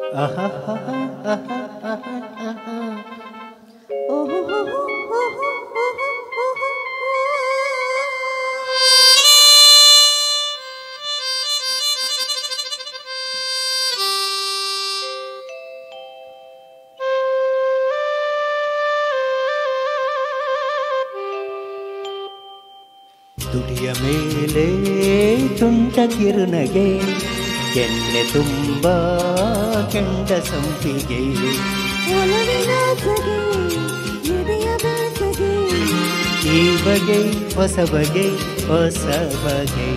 ತುಟಿಯ ಮೇಲೆ ತುಂಟ ಕಿರುನಗೆ ಎಣ್ಣೆ ತುಂಬ ಕೆಂಡ ಸಂಪಿಗೆ ಒಲವಿನ ಸಗೆ ಎದೆಯ ಬೇಸಗೆ ಈ ಬಗೆ ಹೊಸ ಬಗೆ ಹೊಸ ಬಗೆ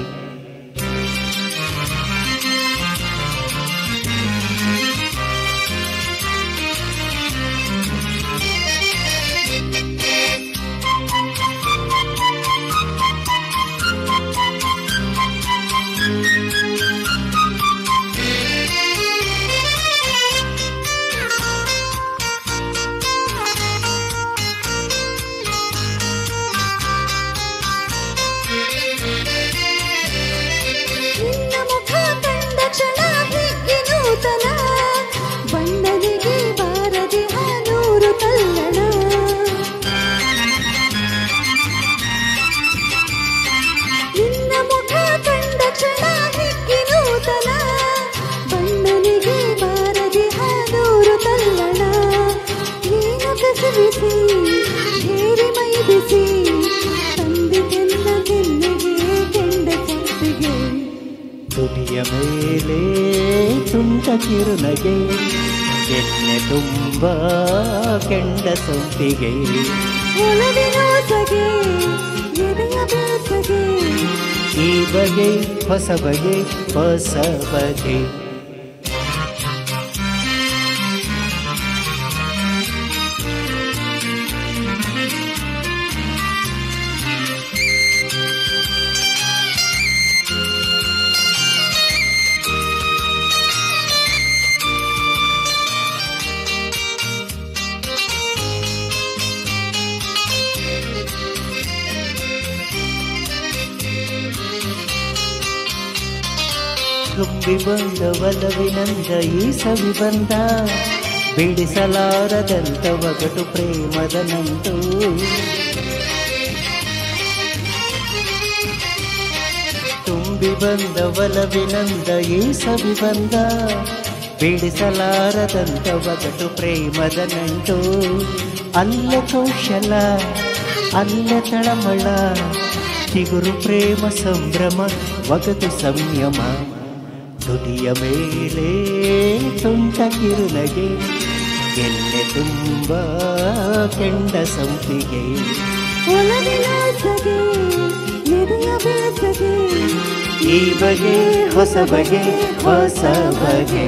ನಿನ್ನ ಮುಖ ಕಂಡ ಕ್ಷಣ ಹಿಗ್ಗಿ ನೂತನ ಬಣ್ಣನಿಗೆ ಬಾರದೆ ನೂರು ತಲ್ಲಣ ನಿನ್ನ ಮುಖ ಕಂಡ ಕ್ಷಣ ಹಿಗ್ಗಿ ನೂತನ ಬಣ್ಣನಿಗೆ ಬಾರದೆ ನೂರು ತಲ್ಲಣ ಏನು ಕಸವಿಸಿ ಹೇರಿ ಮೈ ಬಿಸಿ ತಂದಿಗೆನ್ನ ಕೆನ್ನೆಗೆ ಕೆಂಡ ಸಂಪಿಗೆ ತುಟಿಯ ಮೇಲೆ ತುಂಟ ಕಿರುನಗೆ ಎಣ್ಣೆ ತುಂಬ ಕೆಂಡ ಸಂಪಿಗೆ ಒಲವಿನ ಸಗೆ ಎದೆಯ ಬೇಸಗೆ ಈ ಬಗೆ ಹೊಸ ಬಗೆ ಹೊಸ ಬಗೆ ತುಂಬಿ ಬಂದ ಒಲವಿನಂದ ಈ ಸವಿ ಬಂದ ಬಿಡಿಸಲಾರದಂತ ಒಗಟು ಪ್ರೇಮದ ನಂಟು ತುಂಬಿ ಬಂದ ಒಲವಿನಂದ ಈ ಸವಿ ಬಂದ ಬಿಡಿಸಲಾರದಂತ ಒಗಟು ಪ್ರೇಮದ ನಂಟು ಅಲ್ಲ ಕೌಶಲ ಅಲ್ಲ ತಳಮಳ ಚಿಗುರು ಪ್ರೇಮ ಸಂಭ್ರಮ ಒಗಟು ಸಂಯಮ ತುಟಿಯ ಮೇಲೆ ತುಂಟ ಕಿರುನಗೆ ಎಣ್ಣೆ ತುಂಬ ಕೆಂಡ ಸಂಪಿಗೆ ಒಲವಿನ ಸಗೆ ಎದೆಯ ಬೇಸಗೆ ಈ ಬಗೆ ಹೊಸ ಬಗೆ ಹೊಸ ಬಗೆ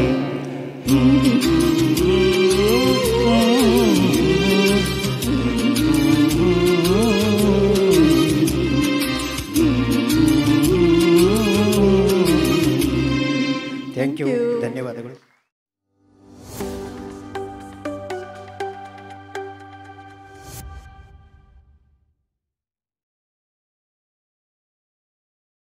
ಥ್ಯಾಂಕ್ ಯು ಧನ್ಯವಾದಗಳು